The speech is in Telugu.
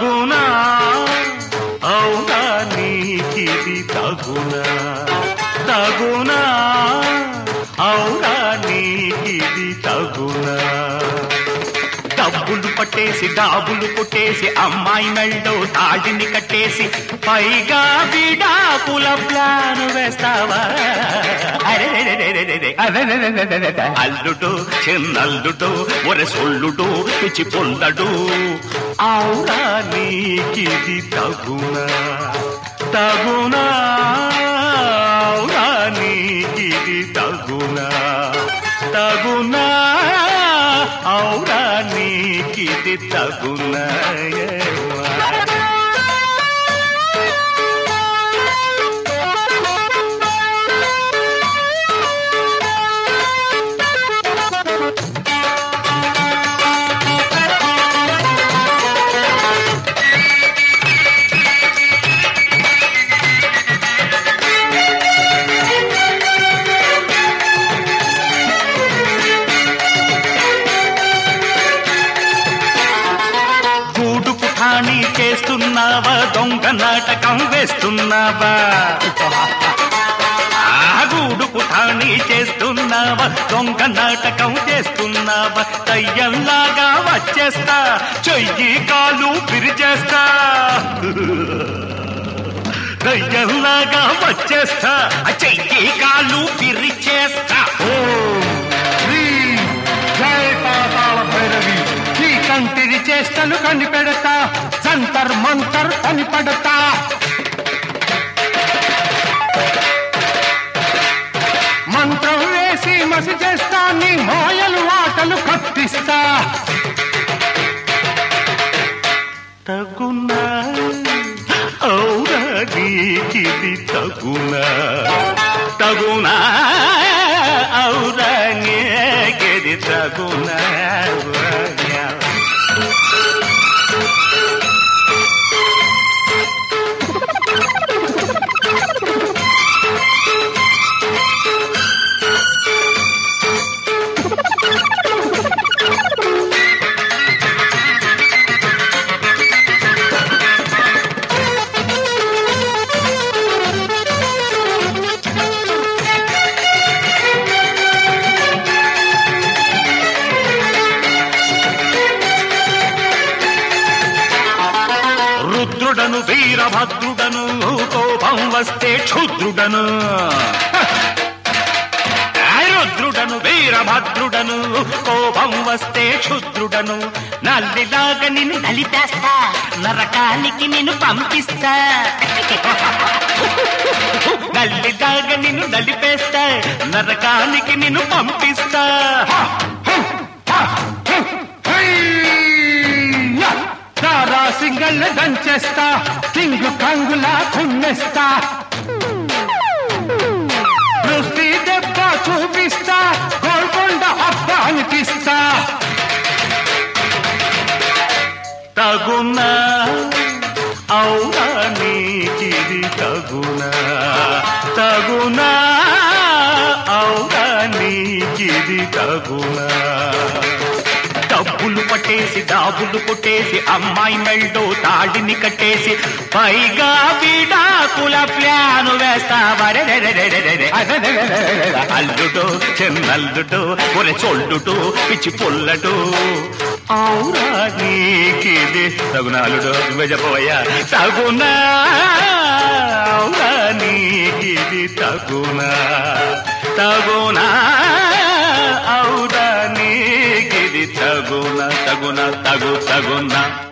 తగునా అవునా నీకిది తగునా తగునా అవునా నీకిది తగునా డబ్బులు పట్టేసి డాబులు కొట్టేసి అమ్మాయి మెళ్ళో తాళిని కట్టేసి పైగా విడాకుల ప్లాన్ వేస్తావా అరెరెరెరెరెరె. అరెరెరెరెరెరె. అల్లుడు చిన్నల్లుడు ఒరె సొల్లుడు పిచ్చి పొల్లడు అవునా నీకిది తగునా తగునా అవునా నీకిది తగునా తగునా అవునా నీకిది తగునా గూడు పుఠాని చేస్తున్నావా దొంగ నాటకం వేస్తున్నావా ఆ గూడు పుఠాని చేస్తున్నావా దొంగ నాటకం చేస్తున్నావా దయ్యంలాగా వచ్చేస్తా చెయ్యి కాలు పిరిచేస్తా దయ్యంలాగా వచ్చేస్తా చెయ్యి కాలు పిరిచేస్తా ఓం శ్రీ జై పాతాళ భైరవి ఈ కంటిరి చేష్టలు కనిపెడతా జంతర్ మంతర్ కనిపెడతా మంత్రం వేసి మసి చేస్తా నీ మాయలు ఆటలు కప్పిస్తా తగునా అవునా నీకిది తగునా తగునా అవునా నీకిది తగునా రుద్రుడను వీరభద్రుడను కోపం వస్తే క్షుద్రుడను ఆ రుద్రుడను వీరభద్రుడను కోపం వస్తే క్షుద్రుడను నల్లిలాగా నిన్ను నలిపేస్తా నరకానికి నిన్ను పంపిస్తా నల్లిలాగా నిన్ను నలిపేస్తా నరకానికి నిన్ను పంపిస్తా హయ్యా! దారా సింగల్ దంచేస్తా కింగు కంగులా కుమ్మేస్తా దృష్టి దెబ్బ చూపిస్తా గోల్కొండ అబ్బ అనిపిస్తా తగునా అవునా నీకిది తగునా తగునా అవునా నీకిది తగునా డబ్బులు పట్టేసి డాబులు కొట్టేసి అమ్మాయి మెళ్ళో తాడిని కట్టేసి పైగా విడాకుల ప్లాను వేస్తావరే అల్లుడు చిన్నల్లుడు ఒరే చొల్లుడు పిచ్చి పొల్లడు అవునా నీకిది తగునాలుడు నువ్వే చెప్పబోయా తగునా అవునా నీకిది తగునా తగునా అవునా నీకిది తగునా తగునా తగు తగునా